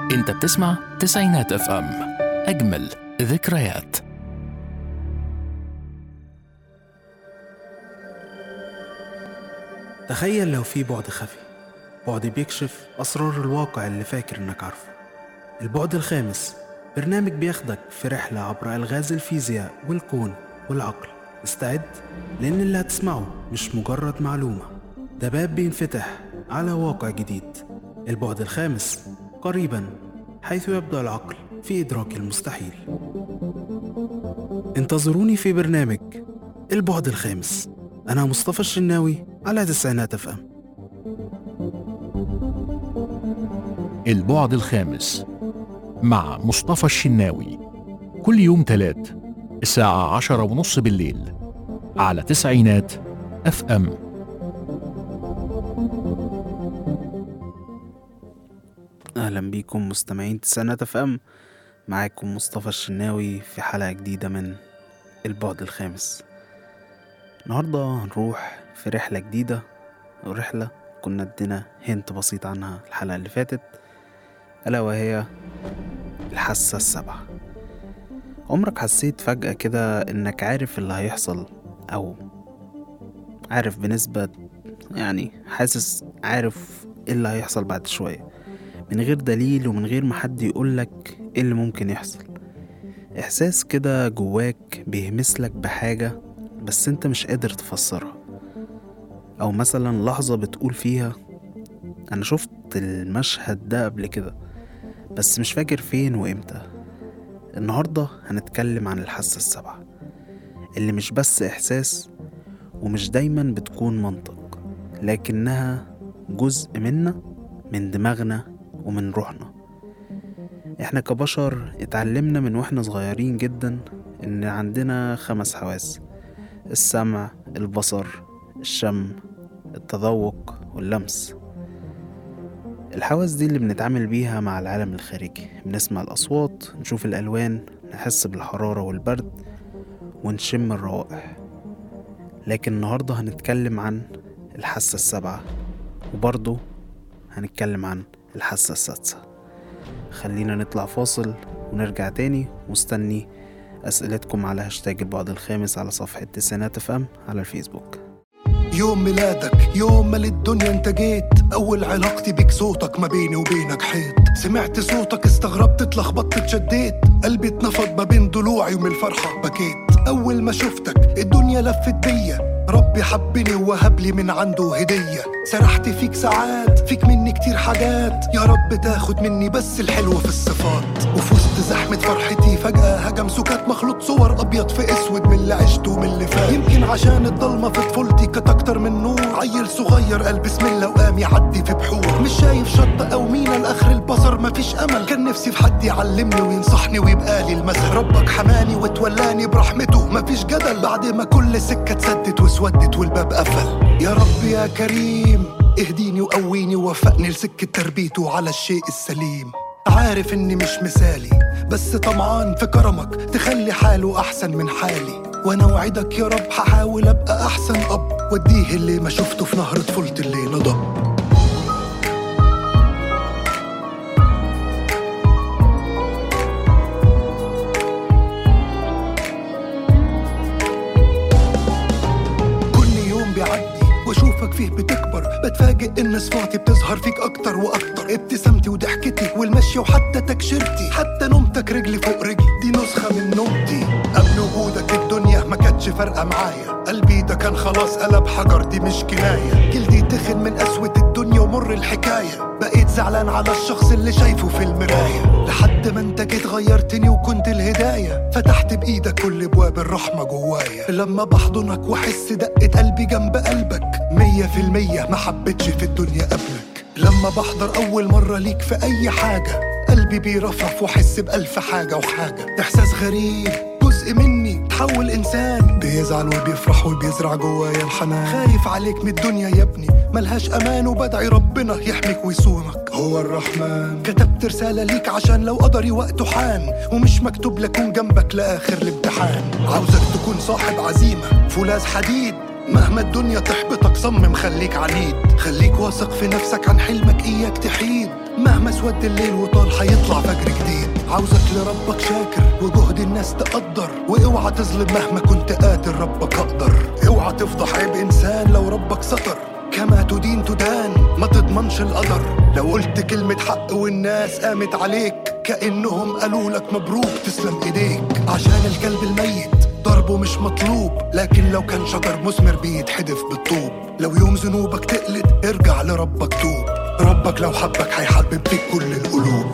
انت بتسمع تسعينات اف ام اجمل ذكريات تخيل لو في بعد خفي بعد بيكشف أسرار الواقع اللي فاكر إنك عارفه البعد الخامس برنامج بياخدك في رحلة عبر ألغاز الفيزياء والكون والعقل استعد لأن اللي هتسمعه مش مجرد معلومة ده باب بينفتح على واقع جديد البعد الخامس قريبا حيث يبدأ العقل في إدراك المستحيل انتظروني في برنامج البعد الخامس أنا مصطفى الشناوي على تسعينات اف ام البعد الخامس مع مصطفى الشناوي كل يوم تلات الساعة عشرة ونص بالليل على تسعينات اف ام أهلا بيكم مستمعين تسعينات اف ام معاكم مصطفى الشناوي في حلقة جديدة من البعد الخامس النهاردة هنروح في رحلة جديدة ورحلة كنا ادينا هنت بسيط عنها الحلقة اللي فاتت ألا وهي الحاسة السبعة عمرك حسيت فجأة كده إنك عارف اللي هيحصل أو عارف بنسبة يعني حاسس عارف إيه اللي هيحصل بعد شوية من غير دليل ومن غير ما حد يقولك إيه اللي ممكن يحصل إحساس كده جواك بيهمسلك بحاجة بس انت مش قادر تفسرها او مثلا لحظة بتقول فيها انا شفت المشهد ده قبل كده بس مش فاكر فين وامتى النهاردة هنتكلم عن الحاسة السبعة اللي مش بس احساس ومش دايما بتكون منطق لكنها جزء منا من دماغنا ومن روحنا احنا كبشر اتعلمنا من واحنا صغيرين جدا ان عندنا خمس حواس السمع البصر الشم التذوق واللمس الحواس دي اللي بنتعامل بيها مع العالم الخارجي بنسمع الأصوات نشوف الألوان نحس بالحرارة والبرد ونشم الروائح لكن النهاردة هنتكلم عن الحاسة السابعة وبرضه هنتكلم عن الحاسة السادسة خلينا نطلع فاصل ونرجع تاني واستني أسئلتكم على هاشتاج البعد الخامس على صفحة تسعينات اف ام على الفيسبوك يوم ميلادك يوم ما للدنيا انت جيت اول علاقتي بيك صوتك ما بيني وبينك حيط سمعت صوتك استغربت اتلخبطت اتشديت قلبي اتنفض ما بين ضلوعي ومن الفرحة بكيت اول ما شفتك الدنيا لفت بيا ربي حبني ووهب لي من عنده هدية سرحت فيك ساعات فيك مني كتير حاجات يا رب تاخد مني بس الحلو في الصفات وفي وسط زحمة فرحتي فجأة هجم سكات مخلوط صور أبيض في أسود من اللي عشته ومن اللي فات يمكن عشان الضلمة في طفولتي كانت أكتر من نور عيل صغير قال بسم الله وقام يعدي في بحور مش شايف شط أو مينا لآخر البصر مفيش أمل كان نفسي في حد يعلمني وينصحني ويبقى لي المثل ربك حماني وتولاني برحمته مفيش جدل بعد ما كل سكة اتسدت واسودت والباب قفل يا رب يا كريم اهديني وقويني ووفقني لسكة تربيته على الشيء السليم عارف اني مش مثالي بس طمعان في كرمك تخلي حاله احسن من حالي وانا وعدك يا رب هحاول ابقى احسن اب واديه اللي ما شفته في نهر طفولتي اللي نضب كل يوم بيعدي واشوفك فيه بتكبر بتفاجئ ان صفاتي بتظهر فيك اكتر واكتر ابتسامتي وضحكتي والمشي وحتى تكشيرتي حتى نومتك رجلي فوق رجلي دي نسخه من نومتي قبل وجودك الدنيا ما كانتش فارقه معايا قلبي ده كان خلاص قلب حجر دي مش كنايه جلدي تخن من قسوه الدنيا ومر الحكايه بقيت زعلان على الشخص اللي شايفه في المرايه لحد ما انت جيت غيرتني وكنت الهدايه فتحت بايدك كل ابواب الرحمه جوايا لما بحضنك واحس دقه قلبي جنب قلبك مية في المية ما حبيتش في الدنيا قبلك لما بحضر أول مرة ليك في أي حاجة قلبي بيرفرف وأحس بألف حاجة وحاجة إحساس غريب جزء مني تحول إنسان بيزعل وبيفرح وبيزرع جوايا الحنان خايف عليك من الدنيا يا ابني ملهاش أمان وبدعي ربنا يحميك ويصونك هو الرحمن كتبت رسالة ليك عشان لو قدري وقته حان ومش مكتوب لكون جنبك لآخر الامتحان عاوزك تكون صاحب عزيمة فولاذ حديد مهما الدنيا تحبطك صمم خليك عنيد خليك واثق في نفسك عن حلمك اياك تحيد مهما اسود الليل وطال هيطلع فجر جديد عاوزك لربك شاكر وجهد الناس تقدر واوعى تظلم مهما كنت قاتل ربك اقدر اوعى تفضح عيب انسان لو ربك ستر كما تدين تدان ما تضمنش القدر لو قلت كلمة حق والناس قامت عليك كأنهم قالوا لك مبروك تسلم ايديك عشان الكلب الميت ضربه مش مطلوب لكن لو كان شجر مثمر بيتحدف بالطوب لو يوم ذنوبك تقلد ارجع لربك توب ربك لو حبك هيحبب فيك كل القلوب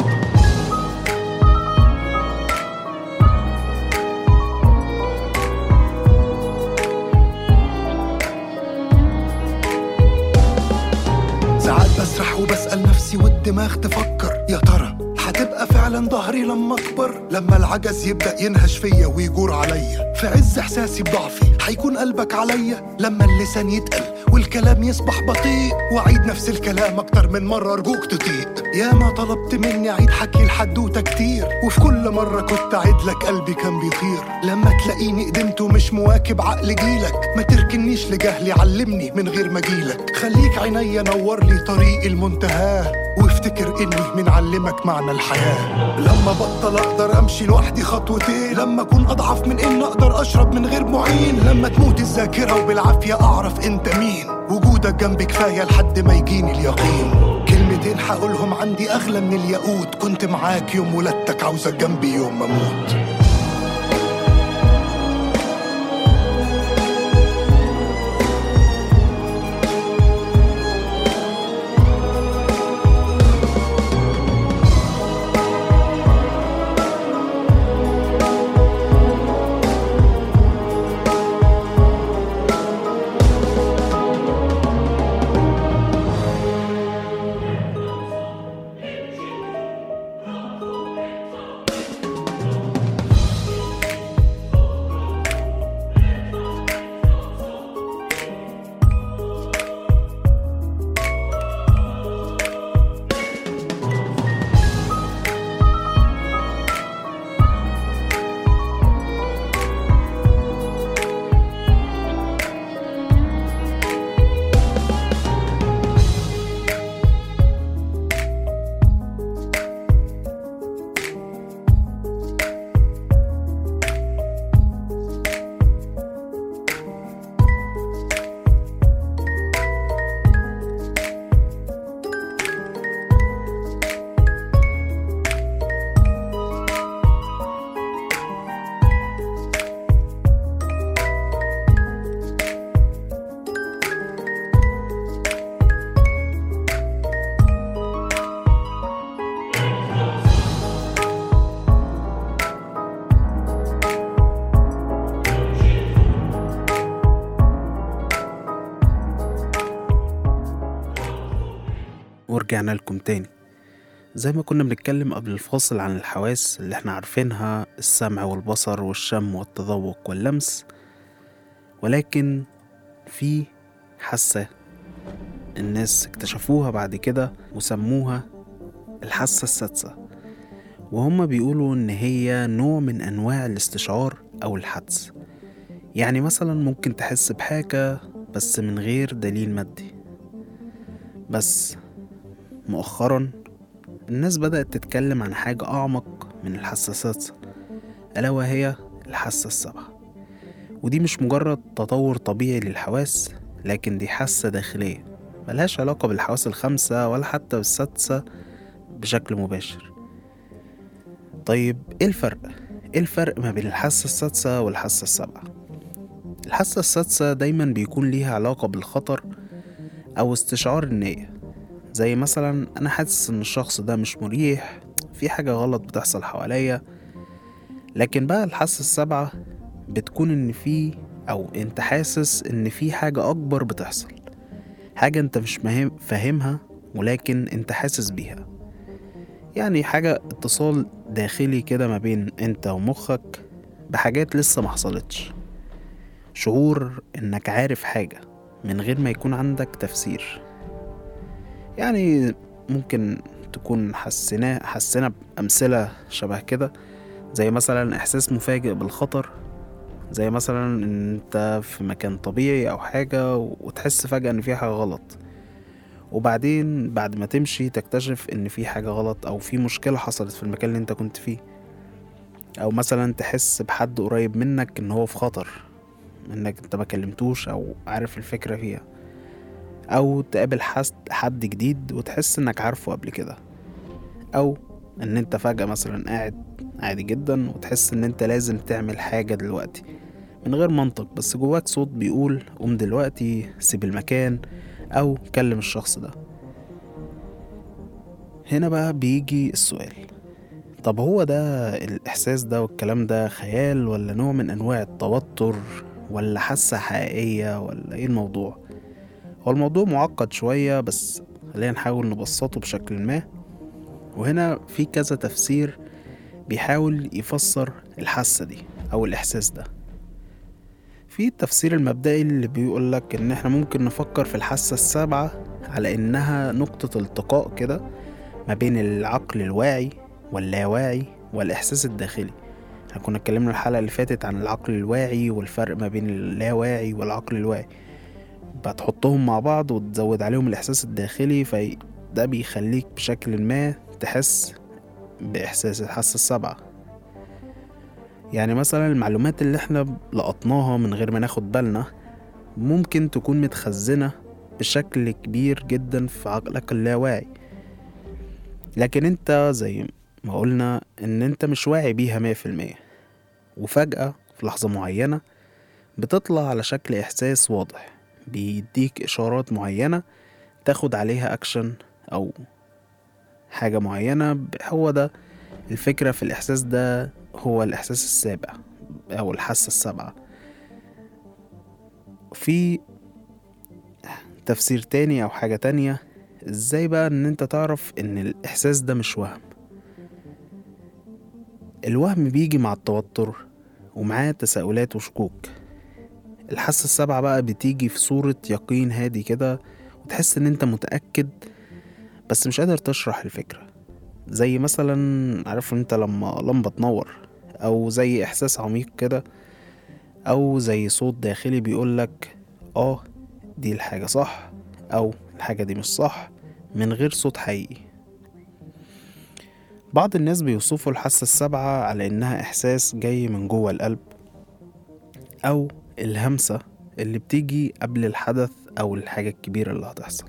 ساعات بسرح وبسأل نفسي والدماغ تفكر يا ترى هتبقى فعلا ظهري لما اكبر لما العجز يبدأ ينهش فيا ويجور عليا في عز احساسي بضعفي هيكون قلبك عليا لما اللسان يتقل والكلام يصبح بطيء واعيد نفس الكلام اكتر من مرة ارجوك تطيق يا ما طلبت مني اعيد حكي الحدوتة كتير وفي كل مرة كنت اعيد لك قلبي كان بيطير لما تلاقيني قدمت ومش مواكب عقل جيلك ما تركنيش لجهلي علمني من غير ما جيلك خليك عينيا نور لي طريق المنتهى وافتكر اني من علمك معنى الحياة لما بطل اقدر امشي لوحدي خطوتين لما اكون اضعف من ان اقدر اشرب من غير معين لما تموت الذاكرة وبالعافية اعرف انت مين وجودك جنبي كفاية لحد ما يجيني اليقين كلمتين هقولهم عندي اغلى من الياقوت كنت معاك يوم ولادتك عاوزك جنبي يوم ما اموت ورجعنا لكم تاني زي ما كنا بنتكلم قبل الفاصل عن الحواس اللي احنا عارفينها السمع والبصر والشم والتذوق واللمس ولكن في حاسة الناس اكتشفوها بعد كده وسموها الحاسة السادسة وهم بيقولوا إن هي نوع من أنواع الاستشعار أو الحدس يعني مثلا ممكن تحس بحاجة بس من غير دليل مادي بس مؤخرا الناس بدأت تتكلم عن حاجة أعمق من الحاسة السادسة ألا وهي الحاسة السابعة ودي مش مجرد تطور طبيعي للحواس لكن دي حاسة داخلية ملهاش علاقة بالحواس الخمسة ولا حتى بالسادسة بشكل مباشر طيب ايه الفرق؟ ايه الفرق ما بين الحاسة السادسة والحاسة السابعة؟ الحاسة السادسة دايما بيكون ليها علاقة بالخطر أو استشعار النية زي مثلا أنا حاسس إن الشخص ده مش مريح في حاجة غلط بتحصل حواليا لكن بقى الحاسة السابعة بتكون إن في أو أنت حاسس إن في حاجة أكبر بتحصل حاجة أنت مش مهم فاهمها ولكن أنت حاسس بيها يعني حاجة اتصال داخلي كده ما بين أنت ومخك بحاجات لسه محصلتش شعور إنك عارف حاجة من غير ما يكون عندك تفسير يعني ممكن تكون حسنا حسنا بأمثلة شبه كده زي مثلا إحساس مفاجئ بالخطر زي مثلا إن أنت في مكان طبيعي أو حاجة وتحس فجأة إن في حاجة غلط وبعدين بعد ما تمشي تكتشف ان في حاجة غلط او في مشكلة حصلت في المكان اللي انت كنت فيه او مثلا تحس بحد قريب منك ان هو في خطر انك انت ما كلمتوش او عارف الفكرة فيها او تقابل حس- حد جديد وتحس انك عارفه قبل كده او ان انت فجأة مثلا قاعد عادي جدا وتحس ان انت لازم تعمل حاجة دلوقتي من غير منطق بس جواك صوت بيقول قوم دلوقتي سيب المكان او كلم الشخص ده هنا بقى بيجي السؤال طب هو ده الإحساس ده والكلام ده خيال ولا نوع من أنواع التوتر ولا حاسة حقيقية ولا إيه الموضوع؟ هو الموضوع معقد شوية بس خلينا نحاول نبسطه بشكل ما وهنا في كذا تفسير بيحاول يفسر الحاسة دي أو الإحساس ده في التفسير المبدئي اللي بيقولك إن إحنا ممكن نفكر في الحاسة السابعة على إنها نقطة التقاء كده ما بين العقل الواعي واللاواعي والإحساس الداخلي احنا كنا اتكلمنا الحلقة اللي فاتت عن العقل الواعي والفرق ما بين اللاواعي والعقل الواعي بتحطهم مع بعض وتزود عليهم الإحساس الداخلي فده بيخليك بشكل ما تحس بإحساس الحاسة السابعة يعني مثلا المعلومات اللي احنا لقطناها من غير ما ناخد بالنا ممكن تكون متخزنة بشكل كبير جدا في عقلك اللاواعي لكن انت زي ما قلنا ان انت مش واعي بيها مية في المية وفجأة في لحظة معينة بتطلع على شكل إحساس واضح بيديك إشارات معينة تاخد عليها أكشن أو حاجة معينة ب- هو ده الفكرة في الإحساس ده هو الإحساس السابع أو الحاسة السابعة في تفسير تاني أو حاجة تانية ازاي بقى ان انت تعرف ان الاحساس ده مش وهم الوهم بيجي مع التوتر ومعاه تساؤلات وشكوك الحاسة السابعة بقى بتيجي في صورة يقين هادي كده وتحس ان انت متأكد بس مش قادر تشرح الفكرة زي مثلا عارف انت لما لمبة تنور او زي احساس عميق كده او زي صوت داخلي بيقولك اه دي الحاجة صح او الحاجة دي مش صح من غير صوت حقيقي بعض الناس بيوصفوا الحاسة السابعة على إنها إحساس جاي من جوه القلب أو الهمسة اللي بتيجي قبل الحدث أو الحاجة الكبيرة اللي هتحصل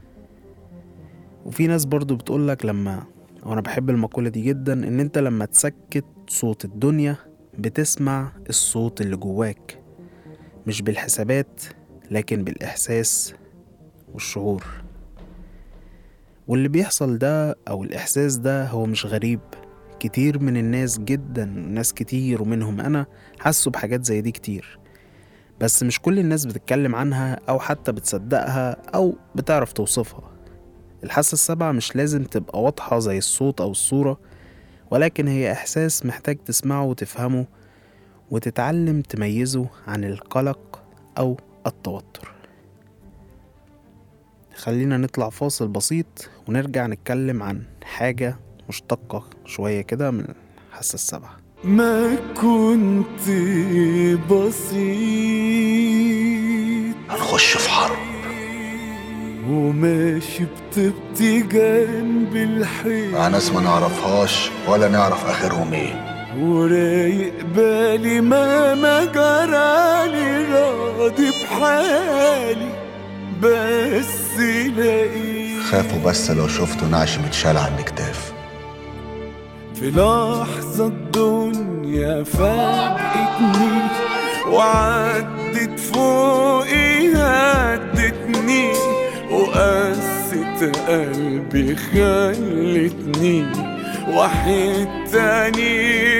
وفي ناس برضو بتقولك لما وأنا بحب المقولة دي جدا إن أنت لما تسكت صوت الدنيا بتسمع الصوت اللي جواك مش بالحسابات لكن بالإحساس والشعور واللي بيحصل ده أو الإحساس ده هو مش غريب كتير من الناس جدا ناس كتير ومنهم أنا حسوا بحاجات زي دي كتير بس مش كل الناس بتتكلم عنها أو حتى بتصدقها أو بتعرف توصفها الحاسة السابعة مش لازم تبقى واضحة زي الصوت أو الصورة ولكن هي إحساس محتاج تسمعه وتفهمه وتتعلم تميزه عن القلق أو التوتر خلينا نطلع فاصل بسيط ونرجع نتكلم عن حاجة مشتقة شوية كده من الحاسة السابعة ما كنت بسيط هنخش في حرب وماشي بطبطي جنب الحيط مع ناس ما نعرفهاش ولا نعرف اخرهم ايه ورايق بالي ما ما جرالي راضي بحالي بس لاقيه خافوا بس لو شفتوا نعش متشال على الكتاف في لحظة الدنيا فاجئتني وعدت فوقي هدتني وقست قلبي خلتني واحد تاني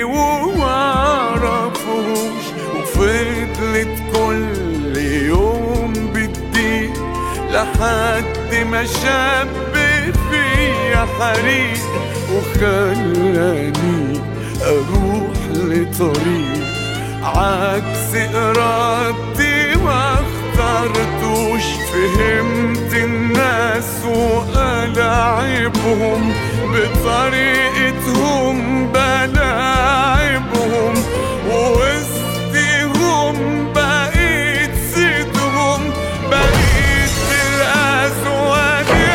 ومعرفوش وفضلت كل يوم بتضيق لحد ما شاب فيا حريق وخلاني اروح لطريق عكس ارادتي ما اخترتوش فهمت الناس وألاعبهم بطريقتهم بلاعبهم ووسطهم بقيت سيدهم بقيت بالأسود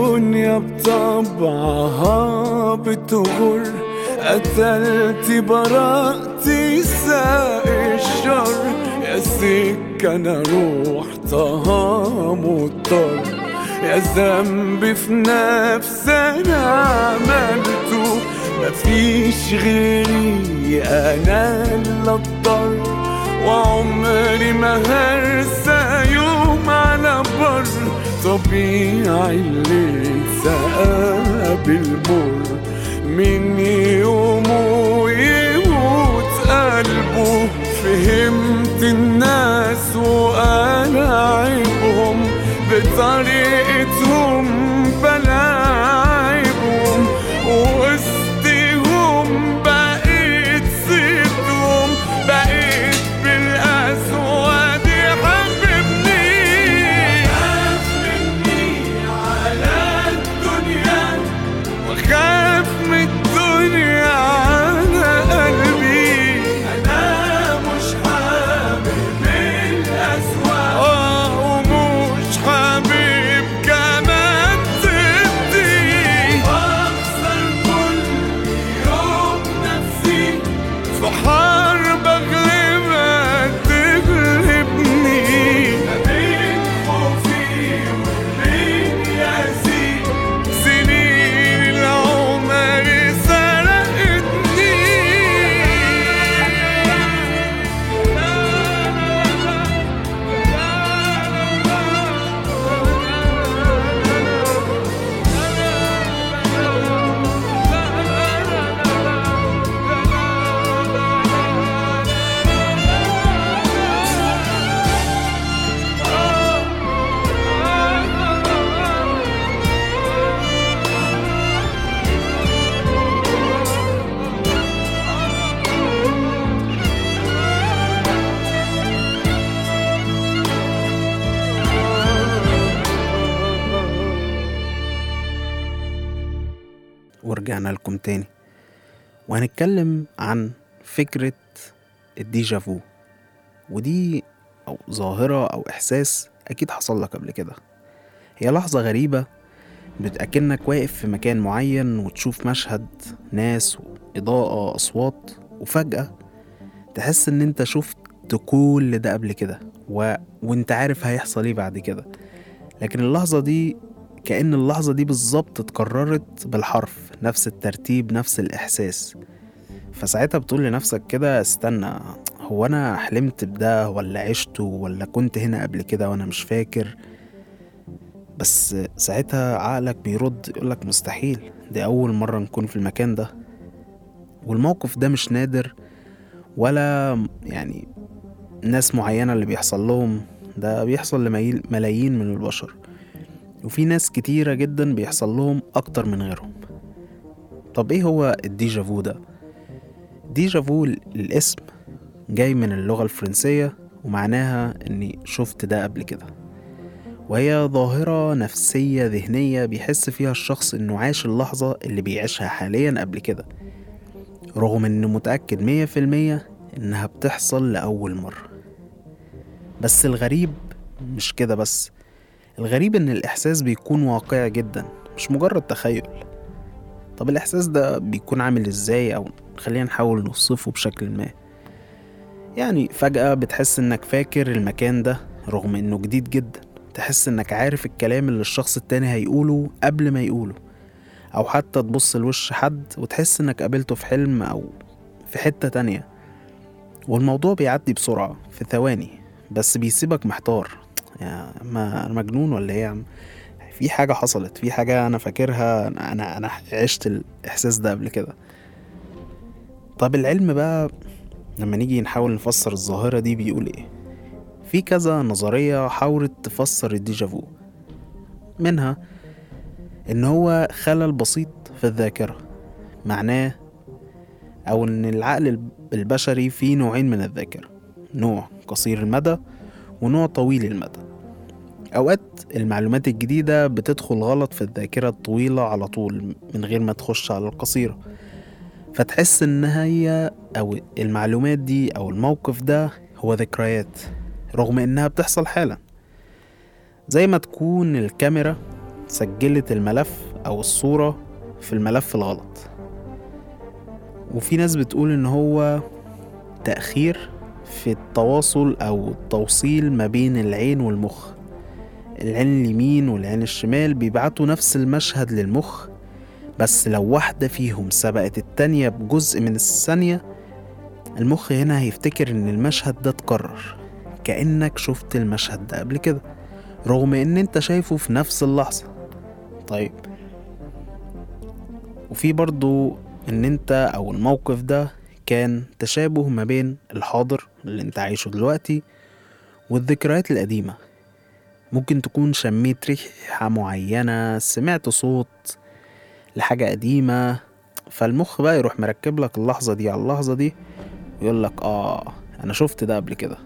الدنيا بطبعها بتغر قتلت براءتي ساقي الشر يا سكة أنا روحتها مضطر يا ذنبي في نفسي أنا عملته مفيش غيري أنا اللي أضطر وعمري ما هرسى يوم على بر طبيعي اللي اتسقى بالمر من يومه يموت قلبه فهمت الناس وانا عيبهم بطريقتهم بلاعبهم وسطهم بقيت صيتهم بقيت بالاسود يحببني خاف مني على الدنيا وخاف من الدنيا على قلبي انا مش حابب الاسواق اه ومش حابب كمان تدي واخسر كل يوم نفسي في حرب اغلبك تغلبني ما بين خوفي وبين يأسي سنين العمر سرقتني ورجعنا لكم تاني وهنتكلم عن فكرة الديجافو ودي أو ظاهرة أو إحساس أكيد حصل لك قبل كده هي لحظة غريبة بتأكنك واقف في مكان معين وتشوف مشهد ناس وإضاءة أصوات وفجأة تحس إن أنت شفت كل ده قبل كده و... وأنت عارف هيحصل إيه بعد كده لكن اللحظة دي كأن اللحظة دي بالظبط اتكررت بالحرف نفس الترتيب نفس الإحساس فساعتها بتقول لنفسك كده استنى هو أنا حلمت بده ولا عشته ولا كنت هنا قبل كده وأنا مش فاكر بس ساعتها عقلك بيرد يقولك مستحيل دي أول مرة نكون في المكان ده والموقف ده مش نادر ولا يعني ناس معينة اللي بيحصل لهم ده بيحصل لملايين من البشر وفي ناس كتيرة جدا بيحصل لهم أكتر من غيرهم طب إيه هو الديجافو ده؟ ديجافو الاسم جاي من اللغة الفرنسية ومعناها إني شفت ده قبل كده وهي ظاهرة نفسية ذهنية بيحس فيها الشخص إنه عاش اللحظة اللي بيعيشها حاليا قبل كده رغم إنه متأكد مية في المية إنها بتحصل لأول مرة بس الغريب مش كده بس الغريب إن الإحساس بيكون واقعي جدا مش مجرد تخيل طب الإحساس ده بيكون عامل إزاي أو خلينا نحاول نوصفه بشكل ما يعني فجأة بتحس إنك فاكر المكان ده رغم إنه جديد جدا تحس إنك عارف الكلام اللي الشخص التاني هيقوله قبل ما يقوله أو حتى تبص لوش حد وتحس إنك قابلته في حلم أو في حتة تانية والموضوع بيعدي بسرعة في ثواني بس بيسيبك محتار يا ما أنا مجنون ولا ايه يا عم في حاجة حصلت في حاجة أنا فاكرها أنا أنا, أنا عشت الإحساس ده قبل كده طب العلم بقى لما نيجي نحاول نفسر الظاهرة دي بيقول إيه في كذا نظرية حاولت تفسر الديجافو منها إن هو خلل بسيط في الذاكرة معناه أو إن العقل البشري فيه نوعين من الذاكرة نوع قصير المدى ونوع طويل المدى أوقات المعلومات الجديدة بتدخل غلط في الذاكرة الطويلة على طول من غير ما تخش على القصيرة فتحس إن هي أو المعلومات دي أو الموقف ده هو ذكريات رغم إنها بتحصل حالا زي ما تكون الكاميرا سجلت الملف أو الصورة في الملف الغلط وفي ناس بتقول إن هو تأخير في التواصل أو التوصيل ما بين العين والمخ العين اليمين والعين الشمال بيبعتوا نفس المشهد للمخ بس لو واحدة فيهم سبقت التانية بجزء من الثانية المخ هنا هيفتكر إن المشهد ده اتكرر كأنك شفت المشهد ده قبل كده رغم إن أنت شايفه في نفس اللحظة طيب وفي برضو إن أنت أو الموقف ده كان تشابه ما بين الحاضر اللي أنت عايشه دلوقتي والذكريات القديمة ممكن تكون شميت ريحة معينة سمعت صوت لحاجة قديمة فالمخ بقى يروح مركب لك اللحظة دي على اللحظة دي ويقول لك اه انا شفت ده قبل كده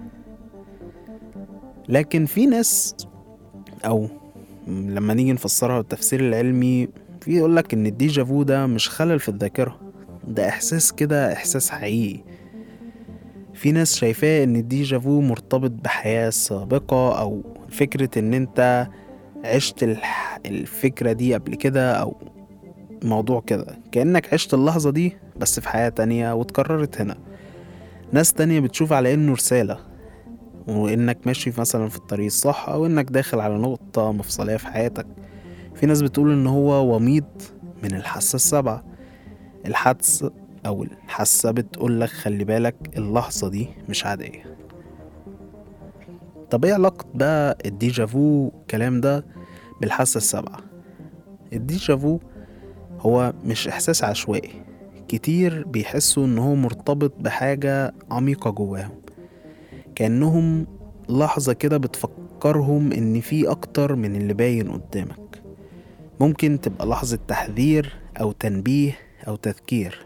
لكن في ناس او لما نيجي نفسرها بالتفسير العلمي في يقول لك ان الديجافو ده مش خلل في الذاكرة ده احساس كده احساس حقيقي في ناس شايفاه ان الديجافو مرتبط بحياة سابقة او فكرة ان انت عشت الح... الفكرة دي قبل كده او موضوع كده كأنك عشت اللحظة دي بس في حياة تانية واتكررت هنا ناس تانية بتشوف على انه رسالة وانك ماشي مثلا في الطريق الصح او انك داخل على نقطة مفصلية في حياتك في ناس بتقول ان هو وميض من الحاسة السبعة الحدس او الحاسة بتقولك خلي بالك اللحظة دي مش عادية طب ايه علاقة بقى الديجافو الكلام ده بالحاسة السبعة الديجافو هو مش إحساس عشوائي كتير بيحسوا إن هو مرتبط بحاجة عميقة جواهم كأنهم لحظة كده بتفكرهم إن في أكتر من اللي باين قدامك ممكن تبقى لحظة تحذير أو تنبيه أو تذكير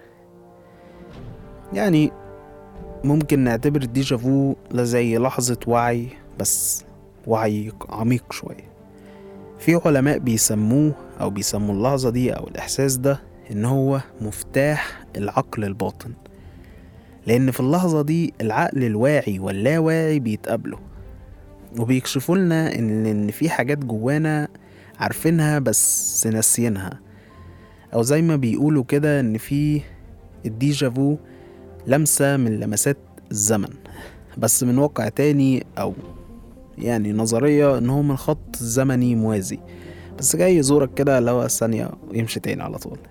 يعني ممكن نعتبر الديجافو لا زي لحظة وعي بس وعي عميق شوية في علماء بيسموه أو بيسموا اللحظة دي أو الإحساس ده إن هو مفتاح العقل الباطن لأن في اللحظة دي العقل الواعي واللاواعي بيتقابلوا وبيكشفوا لنا إن إن في حاجات جوانا عارفينها بس ناسيينها أو زي ما بيقولوا كده إن في الديجافو لمسة من لمسات الزمن بس من واقع تاني أو يعني نظرية إن هو من خط زمني موازي بس جاي يزورك كده لو ثانية ويمشي تاني على طول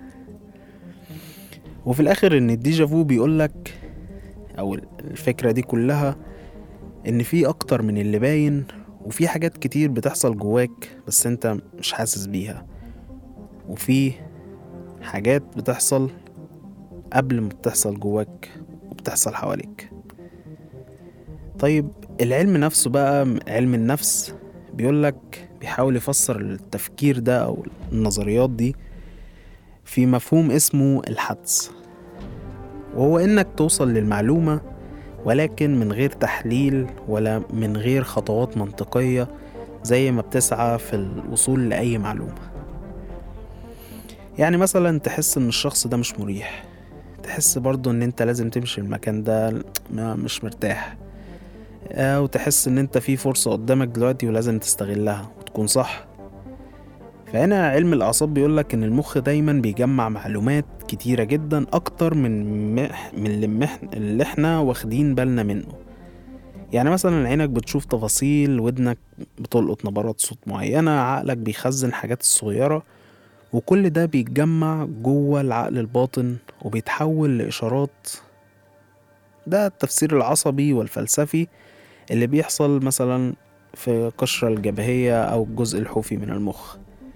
وفي الآخر إن الديجافو بيقولك أو الفكرة دي كلها إن في أكتر من اللي باين وفي حاجات كتير بتحصل جواك بس أنت مش حاسس بيها وفي حاجات بتحصل قبل ما بتحصل جواك وبتحصل حواليك طيب العلم نفسه بقى علم النفس بيقولك بيحاول يفسر التفكير ده أو النظريات دي في مفهوم اسمه الحدس وهو إنك توصل للمعلومة ولكن من غير تحليل ولا من غير خطوات منطقية زي ما بتسعى في الوصول لأي معلومة يعني مثلا تحس إن الشخص ده مش مريح تحس برضه إن أنت لازم تمشي المكان ده ما- مش مرتاح أو تحس إن أنت في فرصة قدامك دلوقتي ولازم تستغلها وتكون صح فهنا علم الأعصاب بيقولك إن المخ دايما بيجمع معلومات كتيرة جدا أكتر من مح من اللي, مح اللي إحنا واخدين بالنا منه يعني مثلا عينك بتشوف تفاصيل ودنك بتلقط نبرات صوت معينة عقلك بيخزن حاجات الصغيرة وكل ده بيتجمع جوه العقل الباطن وبيتحول لإشارات ده التفسير العصبي والفلسفي اللي بيحصل مثلا في القشرة الجبهية أو الجزء الحوفي من المخ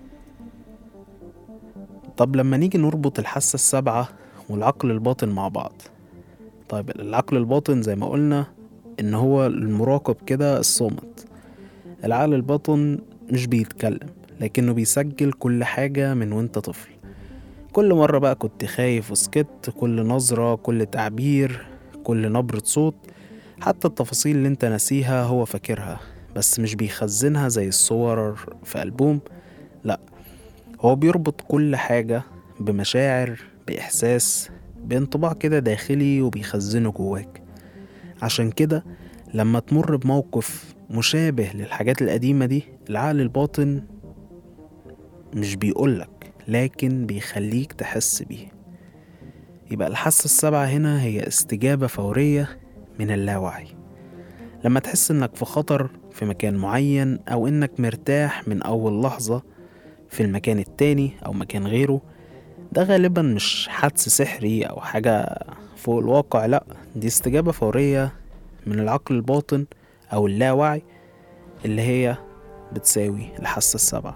طب لما نيجي نربط الحاسة السابعة والعقل الباطن مع بعض طيب العقل الباطن زي ما قلنا إن هو المراقب كده الصامت العقل الباطن مش بيتكلم لكنه بيسجل كل حاجة من وانت طفل كل مرة بقى كنت خايف وسكت كل نظرة كل تعبير كل نبرة صوت حتى التفاصيل اللي انت ناسيها هو فاكرها بس مش بيخزنها زي الصور في ألبوم لأ هو بيربط كل حاجة بمشاعر بإحساس بانطباع كده داخلي وبيخزنه جواك عشان كده لما تمر بموقف مشابه للحاجات القديمة دي العقل الباطن مش بيقولك لكن بيخليك تحس بيه يبقى الحاسة السابعة هنا هي استجابة فورية من اللاوعي لما تحس انك في خطر في مكان معين او انك مرتاح من اول لحظة في المكان التاني او مكان غيره ده غالبا مش حدس سحري او حاجة فوق الواقع لا دي استجابة فورية من العقل الباطن او اللاوعي اللي هي بتساوي الحاسة السابعة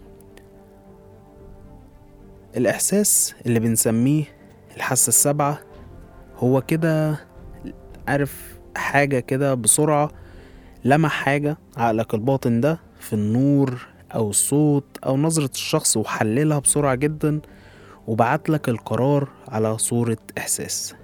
الإحساس اللي بنسميه الحاسة السابعة هو كده عارف حاجة كده بسرعة لمح حاجة عقلك الباطن ده في النور أو الصوت أو نظرة الشخص وحللها بسرعة جدا وبعتلك القرار على صورة إحساس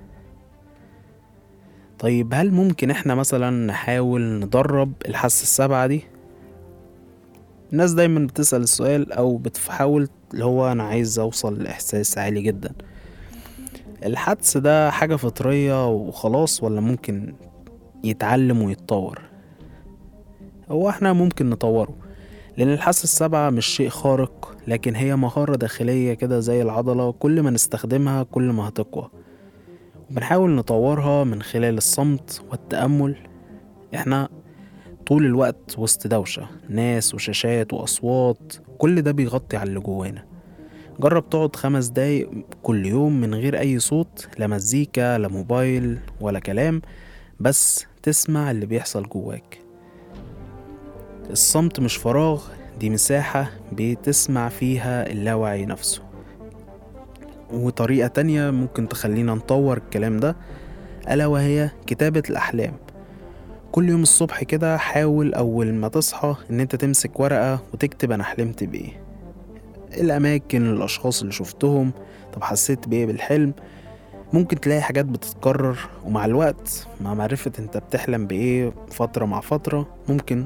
طيب هل ممكن احنا مثلا نحاول ندرب الحاسة السابعة دي؟ الناس دايما بتسأل السؤال أو بتحاول اللي هو أنا عايز أوصل لإحساس عالي جدا الحدس ده حاجة فطرية وخلاص ولا ممكن يتعلم ويتطور هو احنا ممكن نطوره لأن الحاسة السابعة مش شيء خارق لكن هي مهارة داخلية كده زي العضلة كل ما نستخدمها كل ما هتقوى وبنحاول نطورها من خلال الصمت والتأمل احنا طول الوقت وسط دوشة ناس وشاشات وأصوات كل ده بيغطي على اللي جوانا جرب تقعد خمس دقايق كل يوم من غير أي صوت لا مزيكا لا موبايل ولا كلام بس تسمع اللي بيحصل جواك الصمت مش فراغ دي مساحة بتسمع فيها اللاوعي نفسه وطريقة تانية ممكن تخلينا نطور الكلام ده ألا وهي كتابة الأحلام كل يوم الصبح كده حاول أول ما تصحى إن أنت تمسك ورقة وتكتب أنا حلمت بإيه الأماكن الأشخاص اللي شفتهم طب حسيت بإيه بالحلم ممكن تلاقي حاجات بتتكرر ومع الوقت مع معرفة انت بتحلم بإيه فترة مع فترة ممكن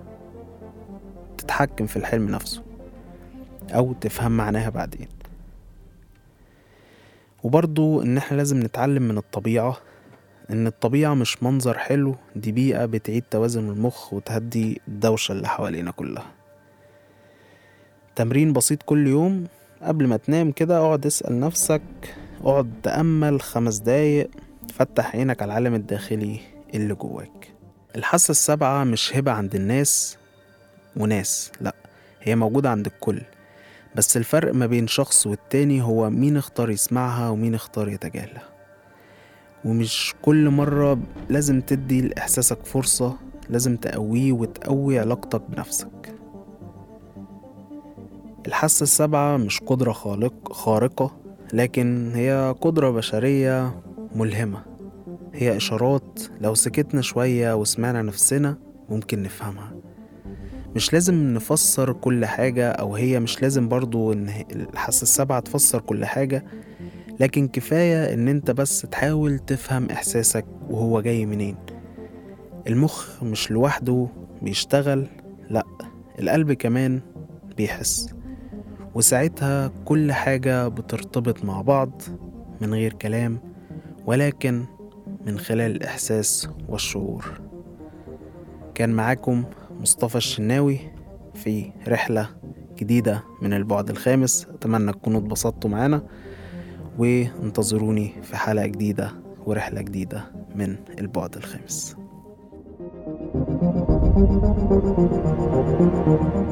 تتحكم في الحلم نفسه أو تفهم معناها بعدين وبرضو إن احنا لازم نتعلم من الطبيعة إن الطبيعة مش منظر حلو دي بيئة بتعيد توازن المخ وتهدي الدوشة اللي حوالينا كلها تمرين بسيط كل يوم قبل ما تنام كده اقعد اسأل نفسك اقعد تأمل خمس دقايق فتح عينك على العالم الداخلي اللي جواك الحاسة السابعة مش هبة عند الناس وناس لأ هي موجودة عند الكل بس الفرق ما بين شخص والتاني هو مين اختار يسمعها ومين اختار يتجاهلها ومش كل مرة لازم تدي لإحساسك فرصة لازم تقويه وتقوي علاقتك بنفسك الحاسة السابعة مش قدرة خالق خارقة لكن هي قدرة بشرية ملهمة هي إشارات لو سكتنا شوية وسمعنا نفسنا ممكن نفهمها مش لازم نفسر كل حاجة أو هي مش لازم برضو إن الحاسة السابعة تفسر كل حاجة لكن كفاية إن أنت بس تحاول تفهم إحساسك وهو جاي منين المخ مش لوحده بيشتغل لأ القلب كمان بيحس وساعتها كل حاجة بترتبط مع بعض من غير كلام ولكن من خلال الإحساس والشعور كان معاكم مصطفى الشناوي في رحلة جديدة من البعد الخامس أتمنى تكونوا اتبسطتوا معانا وانتظروني في حلقة جديدة ورحلة جديدة من البعد الخامس